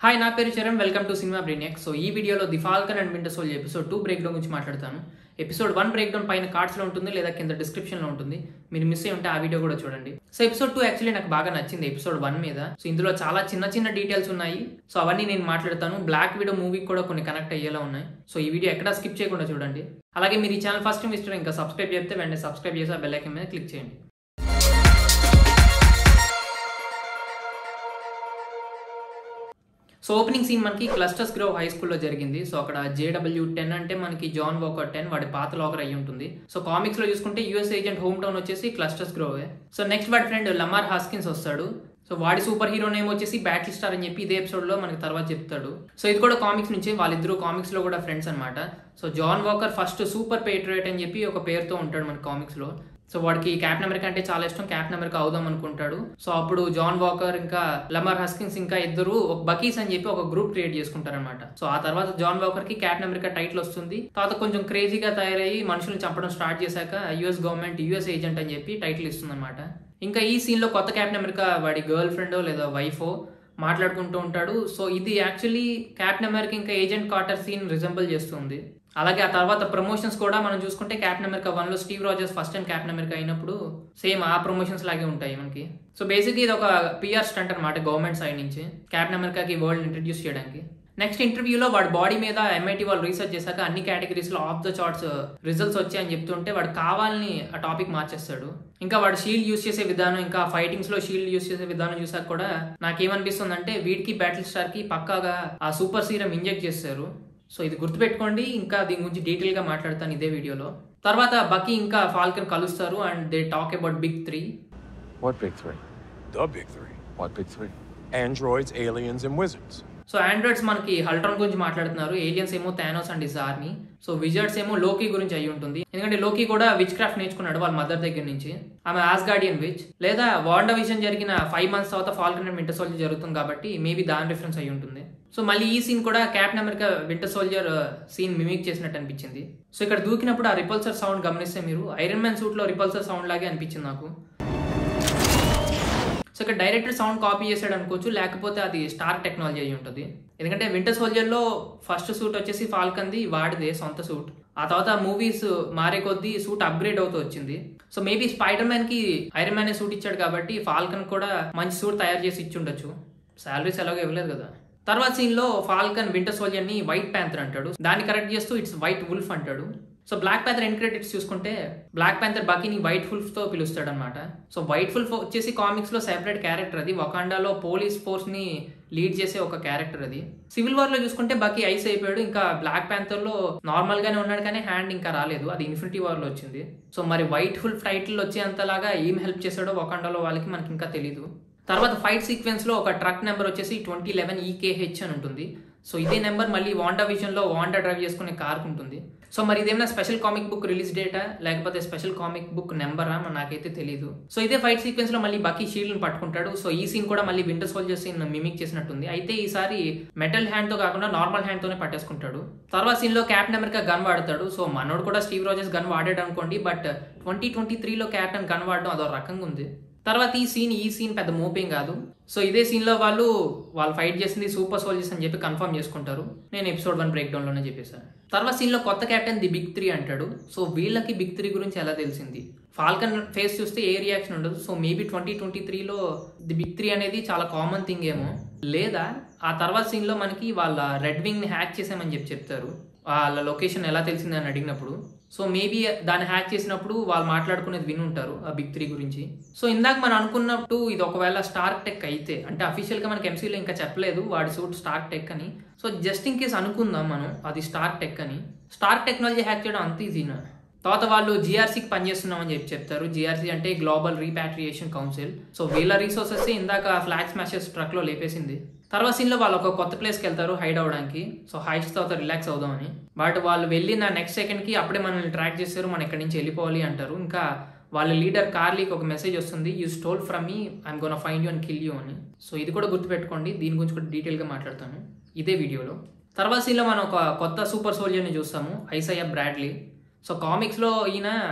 Hi నా పేరు Charan welcome to cinema Brainiac so ఈ వీడియోలో the Falcon and Winter soul episode two break breakdown గురించి మాట్లాడతాను ఎపిసోడ్ వన్ బ్రేక్ డౌన్ పైన కార్డ్స్లో ఉంటుంది లేదా కింద డిస్క్రిప్షన్లో ఉంటుంది మీరు మిస్ అయి ఉంటే ఆ వీడియో కూడా చూడండి సో ఎపిసోడ్ టూ యాక్చువల్లీ నాకు బాగా నచ్చింది ఎపిసోడ్ వన్ మీద సో ఇందులో చాలా చిన్న చిన్న డీటెయిల్స్ ఉన్నాయి సో అవన్నీ నేను మాట్లాడతాను బ్లాక్ వీడియో మూవీకి కూడా కొన్ని కనెక్ట్ అయ్యేలా ఉన్నాయి సో ఈ వీడియో ఎక్కడా స్కిప్ చేయకుండా చూడండి అలాగే మీరు ఈ ఛానల్ ఫస్ట్ టైం ఇష్టం ఇంకా సబ్స్క్రైబ్ చేస్తే వెంటనే సబ్స్క్రైబ్ చేసి ఆ బెల్ ఐకన్ మీద క్లిక్ చేయండి సో ఓపెనింగ్ సీన్ మనకి క్లస్టర్స్ గ్రోవ్ హై స్కూల్లో జరిగింది సో అక్కడ జేడబ్ల్యూ టెన్ అంటే మనకి జాన్ వాకర్ టెన్ వాడి పాత లాకర్ అయి ఉంటుంది సో కామిక్స్ లో చూసుకుంటే యూఎస్ ఏజెంట్ హోమ్ టౌన్ వచ్చేసి క్లస్టర్స్ గ్రోవే సో నెక్స్ట్ వాడి ఫ్రెండ్ లమార్ హాస్కిన్స్ వస్తాడు సో వాడి సూపర్ హీరో నేమ్ వచ్చేసి బ్యాటిల్ స్టార్ అని చెప్పి ఇదే ఎపిసోడ్ లో మనకి తర్వాత చెప్తాడు సో ఇది కూడా కామిక్స్ నుంచి వాళ్ళిద్దరు కామిక్స్ లో కూడా ఫ్రెండ్స్ అనమాట so John Walker first super patriot అని చెప్పి ఒక పేరుతో ఉంటాడు మన కామిక్స్ లో సో వాడికి క్యాప్టెన్ అమెరికా అంటే చాలా ఇష్టం క్యాప్టెన్ అమెరికా అవుదాం అనుకుంటాడు సో అప్పుడు జాన్ వాకర్ ఇంకా లమర్ హస్కిన్స్ ఇంకా ఇద్దరు ఒక బకీస్ అని చెప్పి ఒక గ్రూప్ క్రియేట్ చేసుకుంటారనమాట సో ఆ తర్వాత జాన్ వాకర్ కి క్యాప్టెన్ అమెరికా టైటిల్ వస్తుంది తర్వాత కొంచెం క్రేజీగా తయారయ్యి మనుషులను చంపడం స్టార్ట్ చేశాక యుఎస్ గవర్నమెంట్ యుఎస్ ఏజెంట్ అని చెప్పి టైటిల్ ఇస్తుంది ఇంకా ఈ సీన్ లో కొత్త క్యాప్టెన్ అమెరికా వాడి గర్ల్ ఫ్రెండో లేదా వైఫో మాట్లాడుకుంటూ ఉంటాడు సో ఇది యాక్చువల్లీ క్యాప్టెన్ అమెరికా ఇంకా ఏజెంట్ కార్టర్ సీన్ రిజంబుల్ చేస్తుంది అలాగే ఆ తర్వాత ప్రమోషన్స్ కూడా మనం చూసుకుంటే క్యాప్టెన్ అమెరికా వన్ లో Steve Rogers first time Captain America అయినప్పుడు సేమ్ ఆ ప్రమోషన్స్ లాగే ఉంటాయి మనకి సో బేసిక్గా ఇది ఒక పిఆర్ స్టంట్ అనమాట గవర్నమెంట్ సైడ్ నుంచి క్యాప్టెన్ అమెరికాకి వరల్డ్ ఇంట్రడ్యూస్ చేయడానికి నెక్స్ట్ ఇంటర్వ్యూలో వాడి బాడీ మీద ఎంఐటి వాళ్ళు రీసెర్చ్ చేశాక అన్ని కేటగిరీస్ లో ఆఫ్ ద చార్ట్స్ రిజల్ట్స్ వచ్చాయని చెప్తుంటే వాడు కావాలని ఆ టాపిక్ మార్చేస్తాడు ఇంకా వాడు షీల్డ్ యూస్ చేసే విధానం ఇంకా ఫైటింగ్స్ లో షీల్డ్ యూస్ చేసే విధానం చూసాక కూడా నాకేమనిపిస్తుంది అంటే వీడికి బ్యాటిల్ స్టార్ కి పక్కాగా ఆ సూపర్ సీరం ఇంజెక్ట్ చేస్తారు సో ఇది గుర్తుపెట్టుకోండి ఇంకా దీని గురించి డీటెయిల్ గా మాట్లాడతాను ఇదే వీడియోలో తర్వాత బకీ ఇంకా ఫాల్కన్ కలుస్తారు and they talk about big three What big three? The big three What big three? androids, aliens, and wizards. So androids మనకి హల్ట్రాన్ గురించి మాట్లాడుతున్నారు ఏలియన్స్ ఏమో Thanos and his army so wizards ఏమో Loki గురించి అయి ఉంటుంది ఎందుకంటే లోకీ కూడా విచ్ క్రాఫ్ట్ నేర్చుకున్నాడు వాళ్ళ మదర్ దగ్గర నుంచి ఆమె ఆస్గార్డియన్ విచ్ లేదా వాండా విజన్ జరిగిన ఫైవ్ మంత్స్ తర్వాత ఫాల్కన్ అండ్ వింటర్ సోల్జర్ జరుగుతుంది కాబట్టి మేబీ దాని రిఫరెన్స్ అయి ఉంటుంది సో మళ్ళీ ఈ సీన్ కూడా Captain America Winter Soldier scene mimic చేసినట్టు అనిపించింది సో ఇక్కడ దూకినప్పుడు ఆ రిపల్సర్ సౌండ్ గమనిస్తే మీరు ఐరన్ మ్యాన్ సూట్ లో రిపల్సర్ సౌండ్ లాగే అనిపించింది నాకు సో ఇక్కడ డైరెక్టర్ సౌండ్ కాపీ చేశాడు అనుకోవచ్చు లేకపోతే అది స్టార్ టెక్నాలజీ అయి ఉంటుంది ఎందుకంటే వింటర్ సోల్జర్లో ఫస్ట్ సూట్ వచ్చేసి ఫాల్కన్ది వాడిదే సొంత సూట్ ఆ తర్వాత మూవీస్ మారే కొద్దీ సూట్ అప్గ్రేడ్ అవుతూ వచ్చింది సో మేబీ స్పైడర్ మ్యాన్ కి ఐరన్ మ్యాన్ సూట్ ఇచ్చాడు కాబట్టి ఫాల్కన్ కూడా మంచి సూట్ తయారు చేసి ఇచ్చి ఉండొచ్చు శాలరీస్ ఎలాగో ఇవ్వలేదు కదా తర్వాత సీన్ లో ఫాల్కన్ వింటర్ సోల్జర్ ని వైట్ ప్యాంథర్ అంటాడు దాన్ని కరెక్ట్ చేస్తూ ఇట్స్ వైట్ వుల్ఫ్ అంటాడు so Black Panther end credits చూసుకుంటే బ్లాక్ ప్యాంథర్ బకీని వైట్ ఫుల్ఫ్ తో పిలుస్తాడు అనమాట సో వైట్ ఫుల్ఫ్ వచ్చేసి కామిక్స్ లో సెపరేట్ క్యారెక్టర్ అది వకాండాలో పోలీస్ ఫోర్స్ ని లీడ్ చేసే ఒక క్యారెక్టర్ అది సివిల్ వార్ లో చూసుకుంటే బకీ ఐస్ అయిపోయాడు ఇంకా బ్లాక్ ప్యాంథర్ లో నార్మల్ గానే ఉన్నాడు కానీ హ్యాండ్ ఇంకా రాలేదు అది ఇన్ఫినిటీ వార్ లో వచ్చింది సో మరి వైట్ ఫుల్ఫ్ టైటిల్ వచ్చేంతలాగా ఏం హెల్ప్ చేశాడో వకాండాలో వాళ్ళకి మనకి ఇంకా తెలియదు తర్వాత ఫైట్ సీక్వెన్స్ లో ఒక ట్రక్ నెంబర్ వచ్చేసి ట్వంటీ లెవెన్ ఈకేహెచ్ అని ఉంటుంది సో ఇదే నెంబర్ మళ్ళీ వాండా విజన్ లో వాండా డ్రైవ్ చేసుకునే కార్ ఉంటుంది సో మరి ఇదేమైనా స్పెషల్ కామిక్ బుక్ రిలీజ్ డేటా లేకపోతే స్పెషల్ కామిక్ బుక్ నెంబరా నాకైతే తెలియదు సో ఇదే ఫైట్ సీక్వెన్స్ లో మళ్ళీ బకీ షీల్డ్ పట్టుకుంటాడు సో ఈ సీన్ కూడా మళ్ళీ వింటర్ సోల్జర్ సీన్ మిమిక్ చేసినట్టుంది అయితే ఈసారి మెటల్ హ్యాండ్ తో కాకుండా నార్మల్ హ్యాండ్ తోనే పట్టేసుకుంటాడు తర్వాత సీన్ లో క్యాప్టెన్ అమెరికా గన్ వాడతాడు సో మనోడు కూడా స్టీవ్ రోజెస్ గన్ వాడాడు అనుకోండి బట్ ట్వంటీ ట్వంటీ త్రీలో క్యాప్టెన్ గన్ వాడడం అదో రకంగా ఉంది తర్వాత ఈ సీన్ ఈ సీన్ పెద్ద మోపేం కాదు సో ఇదే సీన్ లో వాళ్ళు వాళ్ళు ఫైట్ చేసింది సూపర్ సోల్జర్స్ అని చెప్పి కన్ఫర్మ్ చేసుకుంటారు నేను ఎపిసోడ్ వన్ బ్రేక్ డౌన్ లోనే చెప్పేశాను తర్వాత సీన్ లో కొత్త కెప్టెన్ ది బిగ్ త్రీ అంటాడు సో వీళ్ళకి బిగ్ త్రీ గురించి ఎలా తెలిసింది ఫాల్కన్ ఫేస్ చూస్తే ఏ రియాక్షన్ ఉండదు సో మేబీ ట్వంటీ ట్వంటీ త్రీలో ది బిగ్ త్రీ అనేది చాలా కామన్ థింగ్ ఏమో లేదా ఆ తర్వాత సీన్ లో మనకి వాళ్ళ రెడ్ వింగ్ ని హ్యాక్ చేసామని చెప్పి చెప్తారు వాళ్ళ లొకేషన్ ఎలా తెలిసింది అని అడిగినప్పుడు సో మేబీ దాన్ని హ్యాక్ చేసినప్పుడు వాళ్ళు మాట్లాడుకునేది విని ఉంటారు ఆ బిగ్ త్రీ గురించి సో ఇందాక మనం అనుకున్నట్టు ఇది ఒకవేళ స్టార్ టెక్ అయితే అంటే అఫీషియల్ గా మనకి ఎంసీలో ఇంకా చెప్పలేదు వాడి సూట్ స్టార్ టెక్ అని సో జస్ట్ ఇన్ కేస్ అనుకుందాం మనం అది స్టార్ టెక్ అని స్టార్ టెక్నాలజీ హ్యాక్ చేయడం అంత ఈజీనా తర్వాత వాళ్ళు జిఆర్సీకి పనిచేస్తున్నామని చెప్పి చెప్తారు జిఆర్సీ అంటే గ్లోబల్ రీపాట్రియేషన్ కౌన్సిల్ సో వీళ్ళ రీసోర్సెస్ ఇందాక ఫ్లాగ్ స్మాషెస్ ట్రక్ లో లేపేసింది తర్వాత సీన్ లో వాళ్ళు ఒక కొత్త ప్లేస్కి వెళ్తారు హైడ్ అవడానికి సో హైట్స్ తర్వాత రిలాక్స్ అవుదామని బట్ వాళ్ళు వెళ్ళిన నెక్స్ట్ సెకండ్ కి అప్పుడే మనల్ని ట్రాక్ చేస్తారు మనం ఎక్కడి నుంచి వెళ్ళిపోవాలి అంటారు ఇంకా వాళ్ళ లీడర్ కార్లీకి ఒక మెసేజ్ వస్తుంది you stole from me I'm gonna find you and kill you అని సో ఇది కూడా గుర్తుపెట్టుకోండి దీని గురించి కూడా డీటెయిల్గా మాట్లాడతాను ఇదే వీడియోలో తర్వాత సీన్లో మనం ఒక కొత్త సూపర్ సోల్జర్ని చూస్తాము ఐసయ్య బ్రాడ్లీ సో కామిక్స్లో ఈయన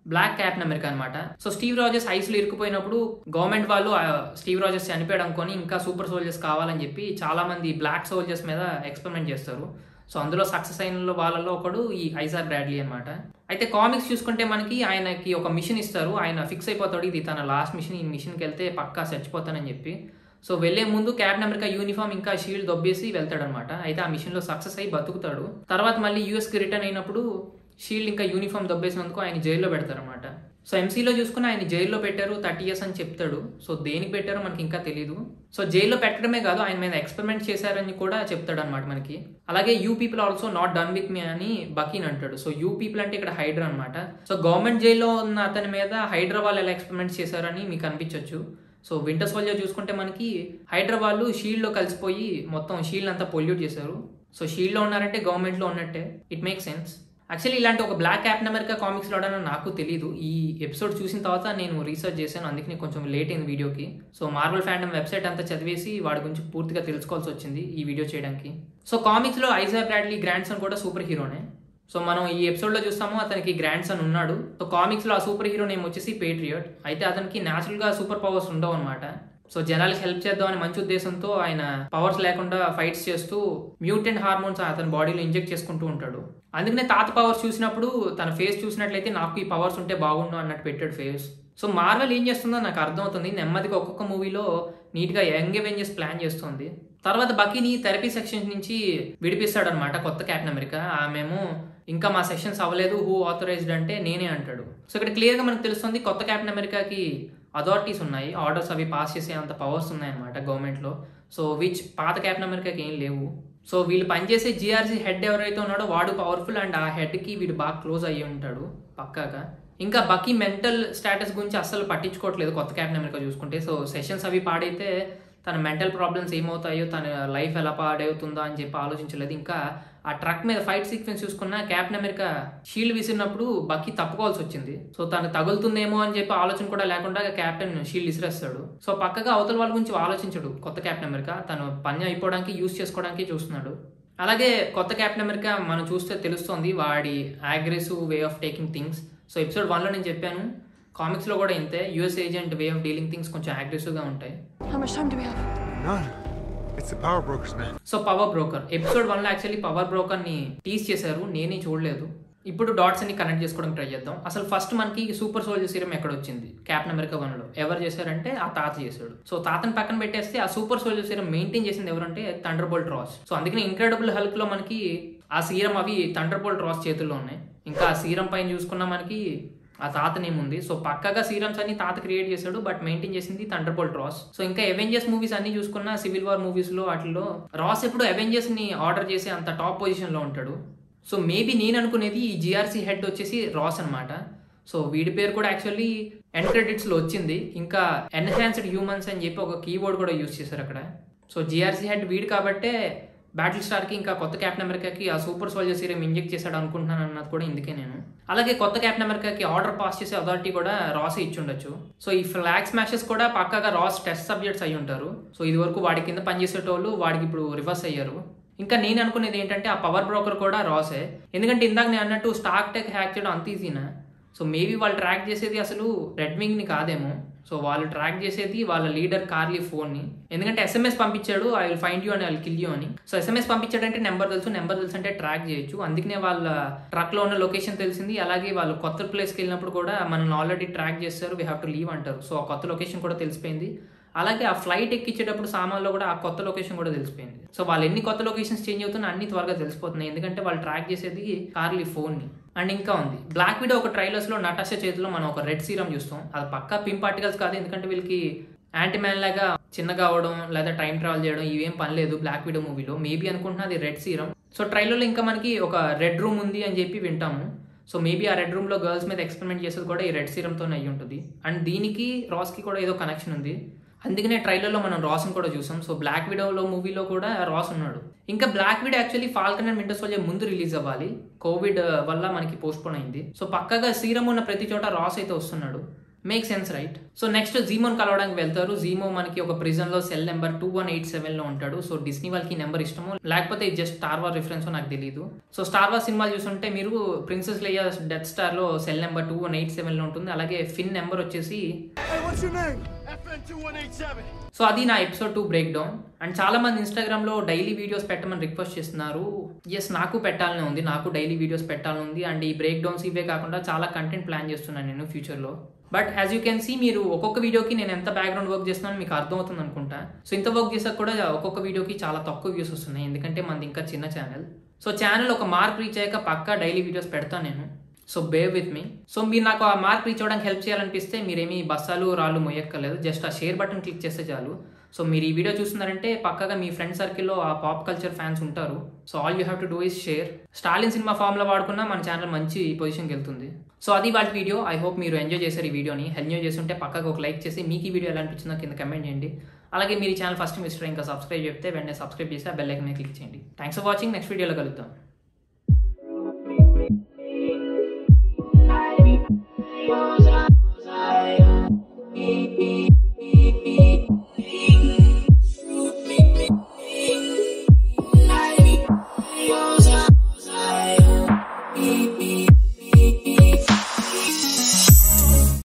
బ్లాక్ క్యాప్టెన్ అమెరికా అనమాట సో స్టీవ్ రాజర్స్ ఐస్ లో ఇరుక్కుపోయినప్పుడు గవర్నమెంట్ వాళ్ళు ఆ స్టీవ్ రాజర్స్ చనిపోయాడు అనుకొని ఇంకా సూపర్ సోల్జర్స్ కావాలని చెప్పి చాలా మంది బ్లాక్ సోల్జర్స్ మీద ఎక్స్పెరిమెంట్ చేస్తారు సో అందులో సక్సెస్ అయిన వాళ్ళలో ఒకడు ఈ ఐజార్ బ్రాడ్లీ అనమాట అయితే కామిక్స్ చూసుకుంటే మనకి ఆయనకి ఒక మిషన్ ఇస్తారు ఆయన ఫిక్స్ అయిపోతాడు ఇది తన లాస్ట్ మిషన్ ఈ మిషన్కి వెళ్తే పక్కా చచ్చిపోతానని చెప్పి సో వెళ్లే ముందు క్యాప్టెన్ అమెరికా యూనిఫామ్ ఇంకా షీల్డ్ దొబ్బేసి వెళ్తాడనమాట అయితే ఆ మిషన్ లో సక్సెస్ అయ్యి బతుకుతాడు తర్వాత మళ్ళీ యూఎస్ కి రిటర్న్ అయినప్పుడు షీల్డ్ ఇంకా యూనిఫామ్ దొబ్బేసినందుకు ఆయన జైల్లో పెడతారనమాట సో ఎంసీలో చూసుకుని ఆయన జైల్లో పెట్టారు థర్టీ ఇయర్స్ అని చెప్తాడు సో దేనికి పెట్టారో మనకి ఇంకా తెలియదు సో జైల్లో పెట్టడమే కాదు ఆయన మీద ఎక్స్పెరిమెంట్ చేశారని కూడా చెప్తాడు అనమాట మనకి అలాగే you people also not done with me అని బకీన్ అంటాడు సో యూ పీపుల్ అంటే ఇక్కడ హైడ్రా అనమాట సో గవర్నమెంట్ జైల్లో ఉన్న అతని మీద హైడ్రా వాళ్ళు ఎలా ఎక్స్పెరిమెంట్ చేశారని మీకు అనిపించవచ్చు సో వింటర్ సోల్జర్ చూసుకుంటే మనకి హైడ్రా వాళ్ళు షీల్డ్లో కలిసిపోయి మొత్తం షీల్డ్ అంతా పొల్యూట్ చేశారు సో షీల్డ్లో ఉన్నారంటే గవర్నమెంట్లో ఉన్నట్టే ఇట్ మేక్ సెన్స్ యాక్చువల్లీ ఇలాంటి ఒక బ్లాక్ క్యాప్టెన్ అమెరికా కామిక్స్ రావడం నాకు తెలియదు ఈ ఎపిసోడ్ చూసిన తర్వాత నేను రీసెర్చ్ చేశాను అందుకని కొంచెం లేట్ అయింది వీడియోకి సో మార్వల్ ఫ్యాండమ్ వెబ్సైట్ అంతా చదివేసి వాడి గురించి పూర్తిగా తెలుసుకోవాల్సి వచ్చింది ఈ వీడియో చేయడానికి సో కామిక్స్లో ఐజా బ్రాడ్లీ గ్రాండ్ సన్ కూడా సూపర్ హీరోనే సో మనం ఈ ఎపిసోడ్లో చూస్తాము అతనికి గ్రాండ్ సన్ ఉన్నాడు సో కామిక్స్లో ఆ సూపర్ హీరో నేమ్ వచ్చేసి పేట్రియట్ అయితే అతనికి న్యాచురల్గా సూపర్ పవర్స్ ఉండవు అనమాట సో జనాలకి హెల్ప్ చేద్దామని మంచి ఉద్దేశంతో ఆయన పవర్స్ లేకుండా ఫైట్స్ చేస్తూ మ్యూటెంట్ హార్మోన్స్ అతని బాడీలో ఇంజెక్ట్ చేసుకుంటూ ఉంటాడు అందుకనే తాత పవర్స్ చూసినప్పుడు తన ఫేస్ చూసినట్లయితే నాకు ఈ పవర్స్ ఉంటే బాగుండు అన్నట్టు పెట్టాడు ఫేస్ సో మార్వెల్ ఏం చేస్తుందో నాకు అర్థమవుతుంది నెమ్మదిగా ఒక్కొక్క మూవీలో నీట్గా యంగ్ అవెంజర్స్ ప్లాన్ చేస్తుంది తర్వాత బకీని థెరపీ సెక్షన్ నుంచి విడిపిస్తాడు అనమాట కొత్త క్యాప్టెన్ అమెరికా ఆమెమో ఇంకా మా సెక్షన్స్ అవ్వలేదు హూ ఆథరైజ్డ్ అంటే నేనే అంటాడు సో ఇక్కడ క్లియర్గా మనకు తెలుస్తుంది కొత్త క్యాప్టెన్ అమెరికాకి అథారిటీస్ ఉన్నాయి ఆర్డర్స్ అవి పాస్ చేసే అంత పవర్స్ ఉన్నాయన్నమాట గవర్నమెంట్లో సో విచ్ పాత క్యాప్టెన్ అమెరికాకి ఏం లేవు సో వీళ్ళు పనిచేసే జిఆర్సీ హెడ్ ఎవరైతే ఉన్నాడో వాడు పవర్ఫుల్ అండ్ ఆ హెడ్కి వీడు బాగా క్లోజ్ అయ్యి ఉంటాడు పక్కాగా ఇంకా బకీ మెంటల్ స్టేటస్ గురించి అస్సలు పట్టించుకోవట్లేదు కొత్త క్యాప్టెన్ అమెరికా చూసుకుంటే సో సెషన్స్ అవి పాడైతే తన మెంటల్ ప్రాబ్లమ్స్ ఏమవుతాయో తన లైఫ్ ఎలా పాడవుతుందో అని చెప్పి ఆలోచించలేదు ఇంకా ఆ ట్రక్ మీద ఫైట్ సీక్వెన్స్ చూసుకున్న క్యాప్టెన్ అమెరికా షీల్డ్ విసిరినప్పుడు బక్కీ తప్పుకోవాల్సి వచ్చింది సో తను తగులుతుందేమో అని చెప్పి ఆలోచన కూడా లేకుండా క్యాప్టెన్ షీల్డ్ విసిరేస్తాడు సో పక్కగా అవతల వాళ్ళ గురించి ఆలోచించడు కొత్త క్యాప్టెన్ అమెరికా తను పని అయిపోవడానికి యూస్ చేసుకోవడానికి చూస్తున్నాడు అలాగే కొత్త క్యాప్టెన్ అమెరికా మనం చూస్తే తెలుస్తోంది వాడి aggressive way of taking things so episode వన్లో నేను చెప్పాను కామిక్స్లో కూడా ఇంతే US agent way of dealing things కొంచెం అగ్రెసివ్గా ఉంటాయి How much time do we have? None. It's the power brokers, man. So power broker episode one లో యాక్చువల్లీ పవర్ బ్రోకర్ ని టీస్ చేశారు నేనే చూడలేదు ఇప్పుడు డాట్స్ అన్ని కనెక్ట్ చేసుకోవడానికి ట్రై చేద్దాం అసలు ఫస్ట్ మనకి సూపర్ సోల్జర్ సీరం ఎక్కడ వచ్చింది క్యాప్టెన్ అమెరికా వన్ లో ఎవరు చేశారంటే ఆ తాత చేశాడు సో తాతని పక్కన పెట్టేస్తే ఆ సూపర్ సోల్జర్ సీరం మెయింటైన్ చేసింది ఎవరంటే థండర్ బోల్ట్ రాస్ సో అందుకని ఇంక్రెడిబుల్ హల్క్ లో మనకి ఆ సీరం అవి థండర్ బోల్ట్ రాస్ చేతుల్లో ఉన్నాయి ఇంకా ఆ సీరం పైన చూసుకున్నా మనకి ఆ తాత నేమ్ ఉంది సో పక్కగా సీరమ్స్ అన్ని తాత క్రియేట్ చేశాడు బట్ మెయింటైన్ చేసింది థండర్ బోల్ట్ రాస్ సో ఇంకా అవెంజర్స్ మూవీస్ అన్ని చూసుకున్న సివిల్ వార్ మూవీస్ లో వాటిలో రాస్ ఎప్పుడు అవెంజర్స్ ని ఆర్డర్ చేసి అంత టాప్ పొజిషన్ లో ఉంటాడు సో మేబీ నేను అనుకునేది ఈ జిఆర్సీ హెడ్ వచ్చేసి రాస్ అనమాట సో వీడి పేరు కూడా యాక్చువల్లీ ఎండ్ క్రెడిట్స్ లో వచ్చింది ఇంకా ఎన్హాన్స్డ్ హ్యూమన్స్ అని చెప్పి ఒక కీబోర్డ్ కూడా యూస్ చేశారు అక్కడ సో జిఆర్సీ హెడ్ వీడు కాబట్టే బ్యాటిల్ స్టార్ కి ఇంకా కొత్త క్యాప్టెన్ అమెరికాకి ఆ సూపర్ సోల్జర్ సీరం ఇంజెక్ట్ చేశాడు అనుకుంటున్నాను అన్నది కూడా ఇందుకే నేను అలాగే కొత్త క్యాప్టెన్ అమెరికాకి ఆర్డర్ పాస్ చేసే అథారిటీ కూడా రాస్ ఇచ్చి ఉండొచ్చు సో ఈ ఫ్లాగ్ స్మాషెస్ కూడా పక్కాగా రాస్ టెస్ట్ సబ్జెక్ట్స్ అయి ఉంటారు సో ఇది వరకు వాడి కింద పనిచేసేటోళ్ళు వాడికి ఇప్పుడు రివర్స్ అయ్యారు ఇంకా నేను అనుకునేది ఏంటంటే ఆ పవర్ బ్రోకర్ కూడా రాసే ఎందుకంటే ఇందాక నేను అన్నట్టు స్టాక్ టెక్ హ్యాక్ చేయడం అంత ఈజీనా సో మేబీ వాళ్ళు ట్రాక్ చేసేది అసలు రెడ్మింగ్ని కాదేమో సో వాళ్ళు ట్రాక్ చేసేది వాళ్ళ లీడర్ కార్లీ ఫోన్ని ఎందుకంటే ఎస్ఎంఎస్ పంపించాడు ఐ విల్ ఫైండ్ యూ అని ఐ కిల్ యూ అని సో ఎస్ఎంఎస్ పంపించాడంటే నెంబర్ తెలుసు నెంబర్ తెలుసు అంటే ట్రాక్ చేయొచ్చు అందుకనే వాళ్ళ ట్రక్ లో ఉన్న లొకేషన్ తెలిసింది అలాగే వాళ్ళు కొత్త ప్లేస్కి వెళ్ళినప్పుడు కూడా మనల్ని ఆల్రెడీ ట్రాక్ చేస్తారు వీ హ్యావ్ టు లీవ్ అంటారు సో ఆ కొత్త లొకేషన్ కూడా తెలిసిపోయింది అలాగే ఆ ఫ్లైట్ ఎక్కించేటప్పుడు సామాన్లో కూడా ఆ కొత్త లొకేషన్ కూడా తెలిసిపోయింది సో వాళ్ళు ఎన్ని కొత్త లొకేషన్స్ చేంజ్ అవుతున్నా అన్ని త్వరగా తెలిసిపోతున్నాయి ఎందుకంటే వాళ్ళు ట్రాక్ చేసేది కార్లీ ఫోన్ ని అండ్ ఇంకా ఉంది బ్లాక్ విడో ఒక ట్రైలర్స్ లో నటాషా చేతిలో మనం ఒక రెడ్ సీరం చూస్తాం అది పక్కా పింక్ పార్టికల్స్ కాదు ఎందుకంటే వీళ్ళకి యాంటీ మ్యాన్ లాగా చిన్నగా అవడం లేదా టైం ట్రావెల్ చేయడం ఇవేం పని లేదు బ్లాక్ విడో మూవీలో మేబీ అనుకుంటున్నా అది రెడ్ సీరం సో ట్రైలర్లో ఇంకా మనకి ఒక రెడ్ రూమ్ ఉంది అని చెప్పి వింటాము సో మేబీ ఆ రెడ్ రూమ్ లో గర్ల్స్ మీద ఎక్స్పెరిమెంట్ చేసేది కూడా ఈ రెడ్ సీరంతోనే అయ్యి ఉంటుంది అండ్ దీనికి రాస్కి కూడా ఏదో కనెక్షన్ ఉంది అందుకనే ట్రైలర్లో మనం రాస్ని కూడా చూసాం సో బ్లాక్ విడోలో మూవీలో కూడా రాస్ ఉన్నాడు ఇంకా black widow actually falcon and winter soldier ముందు రిలీజ్ అవ్వాలి కోవిడ్ వల్ల మనకి పోస్ట్ పోన్ అయింది సో పక్కగా సీరం ఉన్న ప్రతి చోట రాస్ అయితే వస్తున్నాడు make sense right so next జీమోన్ కలవడానికి వెళ్తారు జీమో మనకి ఒక ప్రిజన్ లో cell number two one eight seven లో ఉంటాడు సో డిస్నీ వాళ్ళకి నెంబర్ ఇష్టమో లేకపోతే ఇది జస్ట్ స్టార్ వార్ రిఫరెన్స్ నాకు తెలియదు సో స్టార్ వార్ సినిమాలు చూస్తుంటే మీరు ప్రిన్సెస్ లేయా డెత్ స్టార్ లో cell number two one eight seven లో ఉంటుంది అలాగే ఫిన్ నెంబర్ వచ్చేసి Hey, what's your name? So అది నా episode two break down and చాలా మంది ఇన్స్టాగ్రామ్ లో డైలీ వీడియోస్ పెట్టమని రిక్వెస్ట్ చేస్తున్నారు ఎస్ నాకు పెట్టాలని ఉంది నాకు డైలీ వీడియోస్ పెట్టాలని ఉంది అండ్ ఈ బ్రేక్ డౌన్స్ ఇవే కాకుండా చాలా కంటెంట్ ప్లాన్ చేస్తున్నాను నేను ఫ్యూచర్ లో but as you can see మీరు ఒక్కొక్క వీడియోకి నేను ఎంత బ్యాక్గ్రౌండ్ వర్క్ చేస్తున్నాను మీకు అర్థమవుతుంది అనుకుంటా సో ఇంత వర్క్ చేసాక కూడా ఒక్కొక్క వీడియోకి చాలా తక్కువ వ్యూస్ వస్తున్నాయి ఎందుకంటే మనది ఇంకా చిన్న ఛానల్ సో ఛానల్ ఒక మార్క్ రీచ్ అయ్యాక పక్కా డైలీ వీడియోస్ పెడతాను నేను so bear with me so మీరు నాకు ఆ మార్క్ రీచ్ అవ్వడానికి హెల్ప్ చేయాలనిపిస్తే మీరేమీ బస్సాలు రాళ్ళు మొయ్యక్కర్లేదు జస్ట్ ఆ షేర్ బటన్ క్లిక్ చేస్తే చాలు సో మీరు ఈ వీడియో చూస్తున్నారంటే పక్కగా మీ ఫ్రెండ్ సర్కిల్లో ఆ పాప్ కల్చర్ ఫ్యాన్స్ ఉంటారు so all you have to do is share Stalin సినిమా ఫామ్లో వాడుకున్నా మన ఛానల్ మంచి పొజిషన్కి వెళ్తుంది సో అది వాళ్ళ వీడియో ఐ హోప్ మీరు ఎంజాయ్ చేశారు ఈ వీడియోని ఎంజాయ్ చేస్తుంటే పక్కగా ఒక లైక్ చేసి మీకు ఈ వీడియో ఎలా అనిపించిందో కింద కమెంట్ చేయండి అలాగే మీరు ఈ ఛానల్ ఫస్ట్ మిస్టర్ ఇంకా సబ్స్క్రైబ్ చెప్తే వెంటనే సబ్స్క్రైబ్ చేసి ఆ బెల్ ఐకన్ క్లిక్ చేయండి థ్యాంక్స్ ఫర్ వాచింగ్ నెక్స్ట్ వీడియోలో కలుద్దాం Rosa, Rosa,